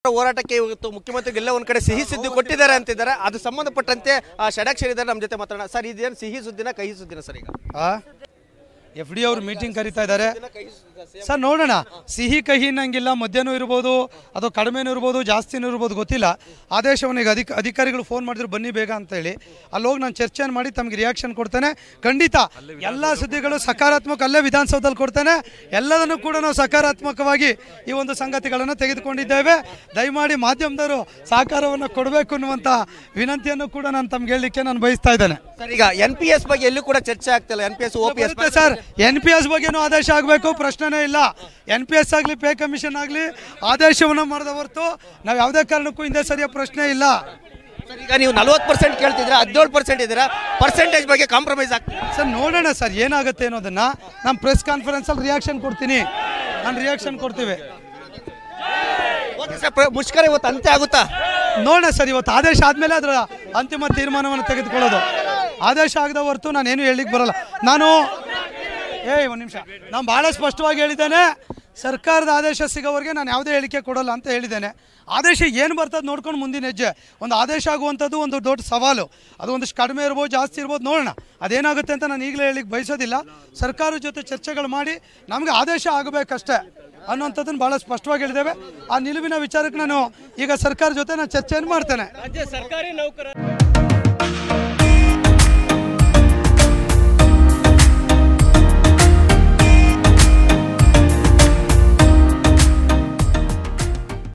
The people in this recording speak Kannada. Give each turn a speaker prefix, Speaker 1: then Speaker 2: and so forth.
Speaker 1: ಹೋರಾಟಕ್ಕೆ ಇವತ್ತು ಮುಖ್ಯಮಂತ್ರಿ ಎಲ್ಲ ಒಂದ್ ಕಡೆ ಸಿಹಿ ಸುದ್ದಿ ಕೊಟ್ಟಿದ್ದಾರೆ ಅಂತಿದ್ದಾರೆ ಅದು ಸಂಬಂಧಪಟ್ಟಂತೆ ಆ, ಷಡಾಕ್ಷರಿ ಇದ್ದಾರೆ ನಮ್ಮ ಜೊತೆ ಮಾತಾಡೋಣ ಸರ್ ಇದೇನು ಸಿಹಿ ಸುದ್ದಿನ ಕಹಿ ಸುದ್ದಿನ ಸರ್ ಈಗ
Speaker 2: ಎಫ್ ಡಿ ಅವರು ಮೀಟಿಂಗ್ ಕರೀತಾ ಇದ್ದಾರೆ ಸರ್ ನೋಡೋಣ ಸಿಹಿ ಕಹಿ ಅನ್ನಂಗಿಲ್ಲ ಮಧ್ಯಾಹ್ನ ಇರ್ಬೋದು ಅಥವಾ ಕಡಿಮೆನೂ ಇರ್ಬೋದು ಜಾಸ್ತಿನೂ ಇರ್ಬೋದು ಗೊತ್ತಿಲ್ಲ ಆದೇಶವನ್ನು ಈಗ ಅಧಿಕ ಅಧಿಕಾರಿಗಳು ಫೋನ್ ಮಾಡಿದ್ರು ಬನ್ನಿ ಬೇಗ ಅಂತ ಹೇಳಿ ಅಲ್ಲಿ ಹೋಗಿ ನಾನು ಚರ್ಚೆಯನ್ನು ಮಾಡಿ ತಮಗೆ ರಿಯಾಕ್ಷನ್ ಕೊಡ್ತೇನೆ ಖಂಡಿತ ಎಲ್ಲ ಸುದ್ದಿಗಳು ಸಕಾರಾತ್ಮಕ ಅಲ್ಲೇ ವಿಧಾನಸೌಧದಲ್ಲಿ ಕೊಡ್ತೇನೆ ಎಲ್ಲದನ್ನು ಕೂಡ ನಾವು ಸಕಾರಾತ್ಮಕವಾಗಿ ಈ ಒಂದು ಸಂಗತಿಗಳನ್ನು ತೆಗೆದುಕೊಂಡಿದ್ದೇವೆ ದಯಮಾಡಿ ಮಾಧ್ಯಮದವರು ಸಹಕಾರವನ್ನು ಕೊಡಬೇಕು ಅನ್ನುವಂಥ ವಿನಂತಿಯನ್ನು ಕೂಡ ನಾನು ತಮ್ಗೆ ಹೇಳಲಿಕ್ಕೆ ನಾನು ಬಯಸ್ತಾ ಇದ್ದೇನೆ
Speaker 1: ಸರ್ ಈಗ ಎನ್ ಪಿ ಎಸ್ ಬಗ್ಗೆ ಎಲ್ಲೂ ಕೂಡ ಚರ್ಚೆ ಆಗ್ತಿಲ್ಲ N P S O P S
Speaker 2: ಬರುತ್ತೆ ಸರ್ ಎನ್ ಪಿ ಎಸ್ ಬಗ್ಗೆನೂ ಆದೇಶ ಆಗಬೇಕು ಪ್ರಶ್ನೆನೇ ಇಲ್ಲ ಎನ್ ಪಿ ಎಸ್ ಆಗಲಿ ಪೇ ಕಮಿಷನ್ ಆಗಲಿ ಆದೇಶವನ್ನು ಮಾಡಿದ ಹೊರತು ನಾವು ಯಾವುದೇ ಕಾರಣಕ್ಕೂ ಹಿಂದೆ ಸರಿಯ ಪ್ರಶ್ನೆ ಇಲ್ಲ
Speaker 1: ಸರ್ ಈಗ ನೀವು ನಲ್ವತ್ತು ಪರ್ಸೆಂಟ್ ಕೇಳ್ತಿದ್ದೀರಾ ಹದಿನೇಳು ಪರ್ಸೆಂಟ್ ಇದ್ದೀರಾ ಪರ್ಸೆಂಟೇಜ್ ಬಗ್ಗೆ ಕಾಂಪ್ರಮೈಸ್ ಆಗ್ತಿದೆ
Speaker 2: ಸರ್ ನೋಡೋಣ ಸರ್ ಏನಾಗುತ್ತೆ ಅನ್ನೋದನ್ನ ನಾನು ಪ್ರೆಸ್ ಕಾನ್ಫರೆನ್ಸಲ್ಲಿ ರಿಯಾಕ್ಷನ್ ಕೊಡ್ತೀನಿ ನಾನು ರಿಯಾಕ್ಷನ್ ಕೊಡ್ತೀವಿ
Speaker 1: ಓಕೆ ಸರ್ ಪ್ರ- ಮುಷ್ಕರ ಇವತ್ತು ಅಂತ್ಯ ಆಗುತ್ತಾ
Speaker 2: ನೋಡೋಣ ಸರ್ ಇವತ್ತು ಆದೇಶ ಆದಮೇಲೆ ಅದರ ಅಂತಿಮ ತೀರ್ಮಾನವನ್ನು ತೆಗೆದುಕೊಳ್ಳೋದು ಆದೇಶ ಆಗದ ಹೊರತು ನಾನೇನು ಹೇಳಿಕ್ಕೆ ಬರಲ್ಲ ನಾನು ಏಯ್ ಒಂದು ನಿಮಿಷ ನಾನು ಭಾಳ ಸ್ಪಷ್ಟವಾಗಿ ಹೇಳಿದ್ದೇನೆ ಸರ್ಕಾರದ ಆದೇಶ ಸಿಗೋವರೆಗೆ ನಾನು ಯಾವುದೇ ಹೇಳಿಕೆ ಕೊಡಲ್ಲ ಅಂತ ಹೇಳಿದ್ದೇನೆ ಆದೇಶ ಏನು ಬರ್ತದೆ ನೋಡ್ಕೊಂಡು ಮುಂದಿನ ಹೆಜ್ಜೆ ಒಂದು ಆದೇಶ ಆಗುವಂಥದ್ದು ಒಂದು ದೊಡ್ಡ ಸವಾಲು ಅದು ಒಂದಿಷ್ಟು ಕಡಿಮೆ ಇರ್ಬೋದು ಜಾಸ್ತಿ ಇರ್ಬೋದು ನೋಡೋಣ ಅದೇನಾಗುತ್ತೆ ಅಂತ ನಾನು ಈಗಲೇ ಹೇಳಿಕ್ಕೆ ಬಯಸೋದಿಲ್ಲ ಸರ್ಕಾರದ ಜೊತೆ ಚರ್ಚೆಗಳು ಮಾಡಿ ನಮಗೆ ಆದೇಶ ಆಗಬೇಕಷ್ಟೇ ಅನ್ನುವಂಥದ್ದನ್ನು ಭಾಳ ಸ್ಪಷ್ಟವಾಗಿ ಹೇಳಿದ್ದೇವೆ ಆ ನಿಲುವಿನ ವಿಚಾರಕ್ಕೆ ನಾನು ಈಗ ಸರ್ಕಾರ ಜೊತೆ ನಾನು ಚರ್ಚೆಯನ್ನು ಮಾಡ್ತೇನೆ
Speaker 3: ರಾಜ್ಯ ಸರ್ಕಾರಿ ನೌಕರ